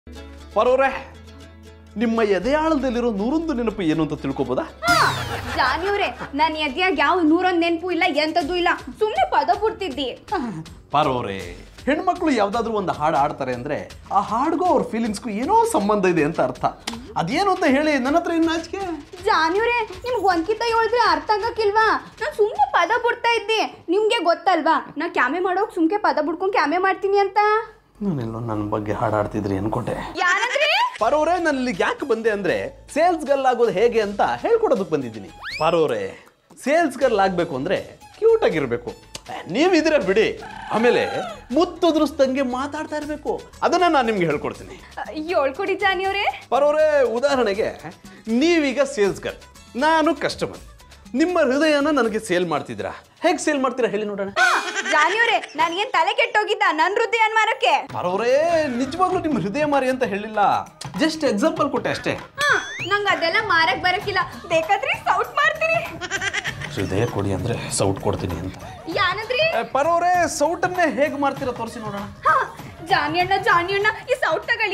ಪರೋರೆ ನಿಮ್ಮ ಎದೆಯಾಳದಲ್ಲಿರೋ ನೂರೊಂದು ನೆನಪು ಏನು ಅಂತ ತಿಳ್ಕೊಬೋದಾ ಜಾನಿಯವ್ರೆ ನಾನು ಎದ್ಯಾಗ ಯಾವ ನೂರೊಂದ್ ನೆನಪು ಇಲ್ಲ ಎಂತದ್ದು ಇಲ್ಲ ಸುಮ್ಮನೆ ಪದ ಬಿಡ್ತಿದ್ದಿ ಪರೋರೆ ಹೆಣ್ಮಕ್ಳು ಯಾವ್ದಾದ್ರು ಒಂದು ಹಾಡು ಆಡ್ತಾರೆ ಅಂದ್ರೆ ಆ ಹಾಡ್ಗೂ ಅವ್ರ ಫೀಲಿಂಗ್ಸ್ಗೂ ಏನೋ ಸಂಬಂಧ ಇದೆ ಅಂತ ಅರ್ಥ ಅದೇನು ಅಂತ ಹೇಳಿ ನನ್ನ ಹತ್ರ ಇನ್ನು ನಾಚಿಕೆ ಜಾನಿಯವ್ರೆ ನಿಮ್ಗೆ ಒಂದ್ಕಿತ ಹೇಳಿದ್ರೆ ಅರ್ಥ ಆಗಕ್ಕಿಲ್ವಾ ನಾನು ಸುಮ್ಮನೆ ಪದ ಬಿಡ್ತಾ ಇದ್ದೆ ನಿಮ್ಗೆ ಗೊತ್ತಲ್ವಾ ನಾ ಕ್ಯಾಮೆ ಮಾಡೋಕ್ ಸುಮ್ಕೆ ಪದ ಬಿಡ್ಕೊಂಡು ಕ್ಯಾಮೆ ಮಾಡ್ತೀನಿ ಅಂತ ನಾನೆಲ್ಲೋ ನನ್ನ ಬಗ್ಗೆ ಹಾಡಾಡ್ತಿದ್ರಿ ಅನ್ಕೊಂಡೆ ಯಾರಂದ್ರಿ ಪರೋರೆ ನಾನು ಇಲ್ಲಿಗೆ ಯಾಕೆ ಬಂದೆ ಅಂದ್ರೆ ಸೇಲ್ಸ್ ಗರ್ಲ್ ಆಗೋದು ಹೇಗೆ ಅಂತ ಹೇಳ್ಕೊಡೋದಕ್ಕೆ ಬಂದಿದ್ದೀನಿ ಪರೋರೆ ಸೇಲ್ಸ್ ಗರ್ಲ್ ಆಗ್ಬೇಕು ಅಂದ್ರೆ ಕ್ಯೂಟ್ ಆಗಿರ್ಬೇಕು ನೀವಿದ್ರೆ ಬಿಡಿ ಆಮೇಲೆ ಮುತ್ತುದ್ರಸ್ದಂಗೆ ಮಾತಾಡ್ತಾ ಇರಬೇಕು ಅದನ್ನ ನಾನು ನಿಮ್ಗೆ ಹೇಳ್ಕೊಡ್ತೀನಿ ಹೇಳ್ಕೊಡಿ ಜಾನಿಯವ್ರೆ ಪರೋರೆ ಉದಾಹರಣೆಗೆ ನೀವೀಗ ಸೇಲ್ಸ್ ಗರ್ಲ್ ನಾನು ಕಸ್ಟಮರ್ ನಿಮ್ಮ ಹೃದಯನ ನನಗೆ ಸೇಲ್ ಮಾಡ್ತಿದ್ದೀರಾ ಹೇಗೆ ಸೇಲ್ ಮಾಡ್ತೀರಾ ಹೇಳಿ ನೋಡೋಣ ಜಾನಿಯವ್ರೆ ಏನ್ ತಲೆ ಕೆಟ್ಟೋಗಿದ್ದ ನನ್ ಹೃದಯ ಮಾರಕ್ಕೆ ಪರೋರೇ ನಿಜವಾಗ್ಲೂ ನಿಮ್ಮ ಹೃದಯ ಮಾರಿ ಅಂತ ಹೇಳಿಲ್ಲ ಜಸ್ಟ್ ಎಕ್ಸಾಂಪಲ್ ಕೊಟ್ಟೆ ಅಷ್ಟೇ ನಂಗೆ ಅದೆಲ್ಲ ಮಾರಕ್ ಬರಕಿಲ್ಲ ಬೇಕಾದ್ರೆ ಸೌಟ್ ಮಾಡ್ತೀನಿ ಹೃದಯ ಕೊಡಿ ಅಂದ್ರೆ ಸೌಟ್ ಕೊಡ್ತೀನಿ ಅಂತ ಯಾನಂದ್ರಿ ಪರೋರೆ ಸೌಟನ್ನೇ ಹೇಗೆ ಮಾಡ್ತೀರಾ ತೋರಿಸಿ ನೋಡೋಣ ಹಾ, ಜಾನಿ ಅಣ್ಣ ಜಾನಿ ಅಣ್ಣ ಈ ಸೌಟ್ ತಗೊಳ್ಳಿ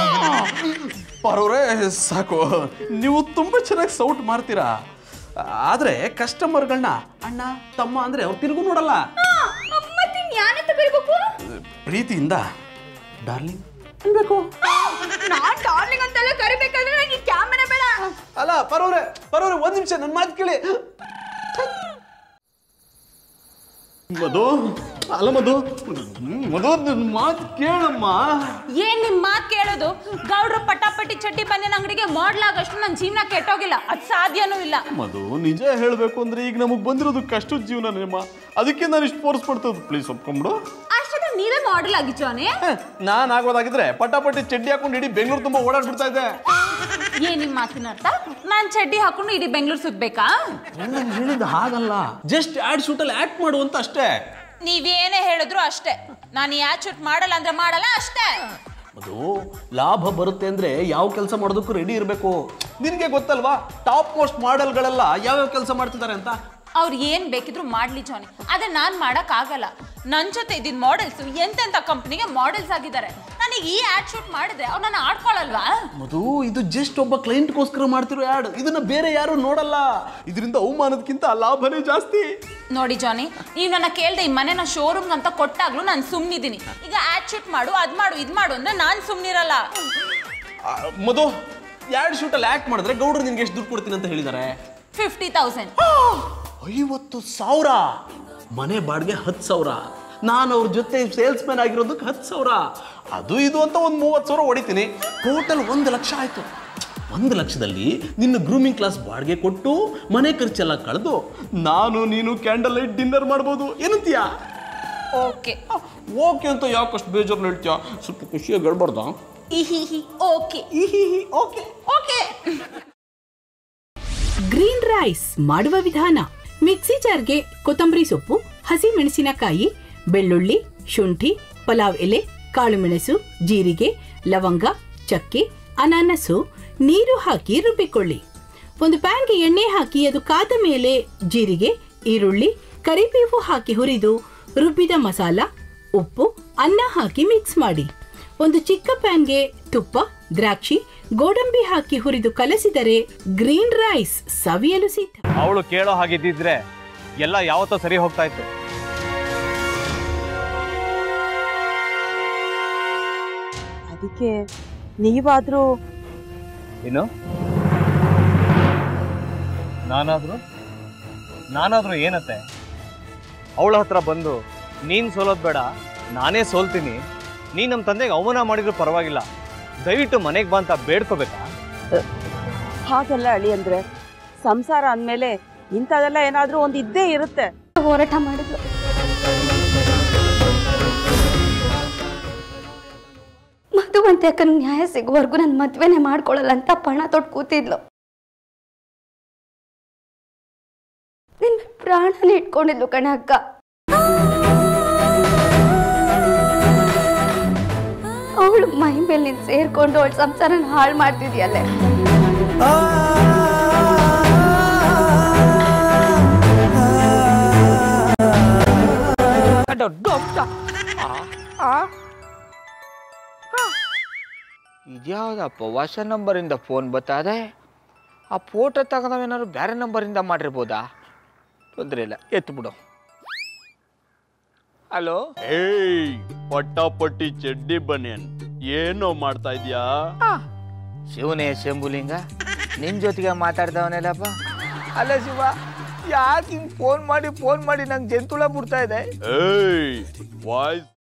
ಪರೋರೆ ಸಾಕು ನೀವು ತುಂಬಾ ಚೆನ್ನಾಗಿ ಸೌಟ್ ಮಾಡ್ತೀರಾ ಆದ್ರೆ ಕಸ್ಟಮರ್ಗಳನ್ನ ಅಣ್ಣ ತಮ್ಮ ಅಂದ್ರೆ ಅವ್ರು ತಿರುಗು ನೋಡಲ್ಲ ಮತ್ತಿನ್ ಯಾನಂತ ಕರಿಬೇಕು ಪ್ರೀತಿಯಿಂದ ಡಾರ್ಲಿಂಗ್ ಅನ್ಬೇಕು ನಾನ್ ಡಾರ್ಲಿಂಗ್ ಅಂತೆಲ್ಲ ಕರಿಬೇಕಾದ್ರೆ ನಂಗೆ ಕ್ಯಾಮೆರಾ ಬೇಡ ಅಲ್ಲ ಪರೋರೆ ಪರೋರೆ ಒಂದ್ ನಿಮಿಷ ನನ್ನ ಮಾತು ಕೇಳಿ ಮಧು ಅಲ್ಲ ಮಧು ಹ್ಮ್, ಮಧು ನನ್ನ ಮಾತು ಕೇಳಮ್ಮ ಏನ್ ನಿಮ್ ಮಾತ್ ಕೇಳೋದು ಗೌಡ್ರು ಪಟಾಪಟಿ ಚಡ್ಡಿ ಬನ್ನಿನ ಅಂಗಡಿಗೆ ಮಾಡ್ಲಾಗಷ್ಟು ನನ್ನ ಜೀವನ ಕೆಟ್ಟೋಗಿಲ್ಲ ಅದ್ ಸಾಧ್ಯನೂ ಇಲ್ಲ ಮಧು ನಿಜ ಹೇಳಬೇಕು ಅಂದ್ರೆ ಈಗ ನಮಗೆ ಬಂದಿರೋದು ಕಷ್ಟದ ಜೀವನ ನಿಮ್ಮ ಅದಕ್ಕೆ ನಾನು ಇಷ್ಟು ಫೋರ್ಸ್ ಮಾಡ್ತದ್ದು ಪ್ಲೀಸ್ ಒಪ್ಕೊಂಬಿಡು ಅಷ್ಟೊತ್ತಿಗೆ ನೀವೇ ಮಾಡಲ್ ಆಗಿಚ್ಚೋನೆ ನಾನು ಆಗೋದಾಗಿದ್ರೆ ಪಟಾಪಟಿ ಚಡ್ಡಿ ಹಾಕೊಂಡು ಇಡೀ ಬೆಂಗಳೂರು ತುಂಬ ಓಡಾಡ್ಬಿಡ್ತಾ ಇದ್ದೆ ಏನ್ ನಿಮ್ ಮಾತಿನ ಅರ್ಥ ನಾನ್ ಚಡ್ಡಿ ಹಾಕೊಂಡು ಇಡೀ ಬೆಂಗಳೂರು ಸುತ್ಬೇಕಾ ನಾನು ಹೇಳಿದ ಹಾಗಲ್ಲ ಜಸ್ಟ್ ಆಡ್ ಶೂಟಲ್ಲಿ ಆಕ್ಟ್ ಮಾಡು ಅಂತ ಅಷ್ಟೇ ನೀವೇನೇ ಹೇಳಿದ್ರು ಅಷ್ಟೇ ನಾನು ಯಾ ಶೂಟ್ ಮಾಡಲ್ಲ ಅಂದ್ರೆ ಮಾಡಲ್ಲ ಅಷ್ಟೇ ಅದು ಲಾಭ ಬರುತ್ತೆ ಅಂದ್ರೆ ಯಾವ ಕೆಲಸ ಮಾಡೋದಕ್ಕೂ ರೆಡಿ ಇರಬೇಕು ನಿನಗೆ ಗೊತ್ತಲ್ವಾ ಟಾಪ್ ಮೋಸ್ಟ್ ಮಾಡೆಲ್ಗಳೆಲ್ಲ ಯಾವ್ಯಾವ ಕೆಲಸ ಮಾಡ್ತಿದ್ದಾರೆ ಅಂತ ಅವ್ರು ಏನ್ ಬೇಕಿದ್ರು ಮಾಡ್ಲಿ ಜಾನಿ ಆದ್ರೆ ನಾನ್ ಮಾಡಕ್ ಆಗಲ್ಲ ನನ್ ಜೊತೆ ಇದ್ದಿದ್ ಮಾಡೆಲ್ಸ್ ಎಂತೆಂತ ಕಂಪ್ನಿಗೆ ಮಾಡೆಲ್ಸ್ ಆಗಿದ್ದಾರೆ ನನಗೆ ಈ ಆಡ್ ಶೂಟ್ ಮಾಡಿದ್ರೆ ಅವ್ರು ನನ್ನ ಆಡ್ಕೊಳಲ್ವಾ ಮಧು ಇದು ಜಸ್ಟ್ ಒಬ್ಬ ಕ್ಲೈಂಟ್ಗೋಸ್ಕರ ಮಾಡ್ತಿರೋ ಆ್ಯಡ್ ಇದನ್ನ ಬೇರೆ ಯಾರು ನೋಡಲ್ಲ ಇದರಿಂದ ಅವಮಾನದಕ್ಕಿಂತ ಲಾಭನೇ ಜಾಸ್ತಿ ನೋಡಿ ಜಾನಿ ನೀವು ನನ್ನ ಕೇಳ್ದೆ ಈ ಮನೆನ ಶೋರೂಮ್ ಅಂತ ಕೊಟ್ಟಾಗ್ಲೂ ನಾನು ಸುಮ್ನಿದ್ದೀನಿ ಈಗ ಆಡ್ ಶೂಟ್ ಮಾಡು ಅದ್ ಮಾಡು ಇದ್ ಮಾಡು ಅಂದ್ರೆ ನಾನ್ ಸುಮ್ನಿರಲ್ಲ ಆ, ಮಧು ಆ್ಯಡ್ ಶೂಟಲ್ಲಿ ಆಕ್ಟ್ ಮಾಡಿದ್ರೆ ಗೌಡ್ರು ನಿನ್ಗೆ ಎಷ್ಟು ದುಡ್ಡು ಕೊಡ್ತೀನಿ ಅಂತ ಹೇಳಿದ್ದಾರೆ ಫಿಫ್ಟಿ ತೌಸಂಡ್ ಐವತ್ತು ಸಾವಿರ ಮನೆ ಬಾಡಿಗೆ ಹತ್ತು ಸಾವಿರ ನಾನು ಅವ್ರ ಜೊತೆ ಸೇಲ್ಸ್ ಮ್ಯಾನ್ ಆಗಿರೋದಕ್ಕೆ ಹತ್ತು ಸಾವಿರ ಅದು ಇದು ಅಂತ ಒಂದು ಮೂವತ್ತು ಸಾವಿರ ಹೊಡಿತೀನಿ ಟೋಟಲ್ ಒಂದು ಲಕ್ಷ ಆಯ್ತು ಒಂದು ಲಕ್ಷದಲ್ಲಿ ನಿನ್ನ ಗ್ರೂಮಿಂಗ್ ಕ್ಲಾಸ್ ಬಾಡಿಗೆ ಕೊಟ್ಟು ಮನೆ ಖರ್ಚೆಲ್ಲ ಕಳೆದು ನಾನು ನೀನು ಕ್ಯಾಂಡಲ್ ಲೈಟ್ ಡಿನ್ನರ್ ಮಾಡ್ಬೋದು ಏನಂತೀಯಾ ಓಕೆ ಓಕೆ ಅಂತ ಯಾಕಷ್ಟು ಬೇಜಾರು ಹೇಳ್ತೀಯಾ ಸ್ವಲ್ಪ ಖುಷಿಯಾಗಿ ಹೇಳ್ಬಾರ್ದಾ ಇಹಿ okay okay okay green rice ಮಾಡುವ ವಿಧಾನ ಮಿಕ್ಸಿ ಜಾರ್ಗೆ ಕೊತ್ತಂಬರಿ ಸೊಪ್ಪು ಹಸಿ ಮೆಣಸಿನಕಾಯಿ ಬೆಳ್ಳುಳ್ಳಿ ಶುಂಠಿ ಪಲಾವ್ ಎಲೆ ಕಾಳುಮೆಣಸು ಜೀರಿಗೆ ಲವಂಗ ಚಕ್ಕೆ ಅನಾನಸು ನೀರು ಹಾಕಿ ರುಬ್ಬಿಕೊಳ್ಳಿ ಒಂದು ಪ್ಯಾನ್ಗೆ ಎಣ್ಣೆ ಹಾಕಿ ಅದು ಕಾದ ಮೇಲೆ ಜೀರಿಗೆ ಈರುಳ್ಳಿ ಕರಿಬೇವು ಹಾಕಿ ಹುರಿದು ರುಬ್ಬಿದ ಮಸಾಲ ಉಪ್ಪು ಅನ್ನ ಹಾಕಿ ಮಿಕ್ಸ್ ಮಾಡಿ ಒಂದು ಚಿಕ್ಕ ಪ್ಯಾನ್ಗೆ ತುಪ್ಪ ದ್ರಾಕ್ಷಿ ಗೋಡಂಬಿ ಹಾಕಿ ಹುರಿದು ಕಲಸಿದರೆ ಗ್ರೀನ್ ರೈಸ್ ಸವಿಯಲು ಸಿದ್ಧ ಅವಳು ಕೇಳೋ ಹಾಗಿದ್ದಿದ್ರೆ ಎಲ್ಲ ಯಾವತ್ತೋ ಸರಿ ಹೋಗ್ತಾ ಇತ್ತು ಅದಕ್ಕೆ ನೀವಾದ್ರೂ ಏನು ನಾನಾದ್ರೂ ನಾನಾದ್ರೂ ಏನತ್ತೆ ಅವಳ ಹತ್ರ ಬಂದು ನೀನು ಸೋಲೋದು ಬೇಡ ನಾನೇ ಸೋಲ್ತೀನಿ ನೀನು ನಮ್ಮ ತಂದೆಗೆ ಅವಮಾನ ಮಾಡಿದ್ರು ಪರವಾಗಿಲ್ಲ ದಯವಿಟ್ಟು ಮನೆಗೆ ಬಾ ಅಂತ ಬೇಡ್ಕೋಬೇಕಾ ಹಾಗೆಲ್ಲ ಅಳಿ ಅಂದ್ರೆ ಸಂಸಾರ ಅಂದ್ಮೇಲೆ ಇಂಥದೆಲ್ಲ ಏನಾದ್ರೂ ಒಂದು ಇದ್ದೇ ಇರುತ್ತೆ ಹೋರಾಟ ಮಾಡಿದ್ಲು ಮಧುವಂತೆ ಅಕ್ಕನ ನ್ಯಾಯ ಸಿಗುವವರೆಗೂ ನನ್ನ ಮದ್ವೆನೆ ಮಾಡ್ಕೊಳ್ಳಲ್ಲ ಅಂತ ಪಣ ತೊಟ್ಟು ಕೂತಿದ್ಲು ನಿನ್ನ ಪ್ರಾಣನೇ ಇಟ್ಕೊಂಡಿದ್ಲು ಕಣ ಅಕ್ಕ ಅವಳು ಮೈ ಮೇಲೆ ನೀನ್ ಸೇರ್ಕೊಂಡು ಅವಳ ಸಂಸಾರನ ಹಾಳು ಮಾಡ್ತಿದ್ಯಲ್ಲೇ ಇದ್ಯಾವುದಪ್ಪ ಹೊಸ ನಂಬರಿಂದ ಫೋನ್ ಬತ್ತದೆ ಆ ಫೋಟೋ ತಗೊಂಡವೇನಾದ್ರು ಬೇರೆ ನಂಬರಿಂದ ಮಾಡಿರ್ಬೋದಾ ತೊಂದರೆ ಇಲ್ಲ ಎತ್ತು ಬಿಡು ಹಲೋ ಏಯ್ ಪಟ್ಟಾಪಟ್ಟಿ ಚಡ್ಡಿ ಬನಿಯನ್ ಏನೋ ಮಾಡ್ತಾ ಇದೀಯಾ ಶಿವನೇ ಶಂಭುಲಿಂಗ ನಿನ್ನ ಜೊತೆಗೆ ಮಾತಾಡ್ದವನೇಲಪ್ಪ ಅಲ್ಲ ಶಿವ ಯಾಕೆ ಹಿಂಗೆ ಫೋನ್ ಮಾಡಿ ಫೋನ್ ಮಾಡಿ ನಂಗೆ ಜಂತುಳ ಬಿಡ್ತಾ ಇದೆ ಏಯ್ ವಾಯ್ಸ್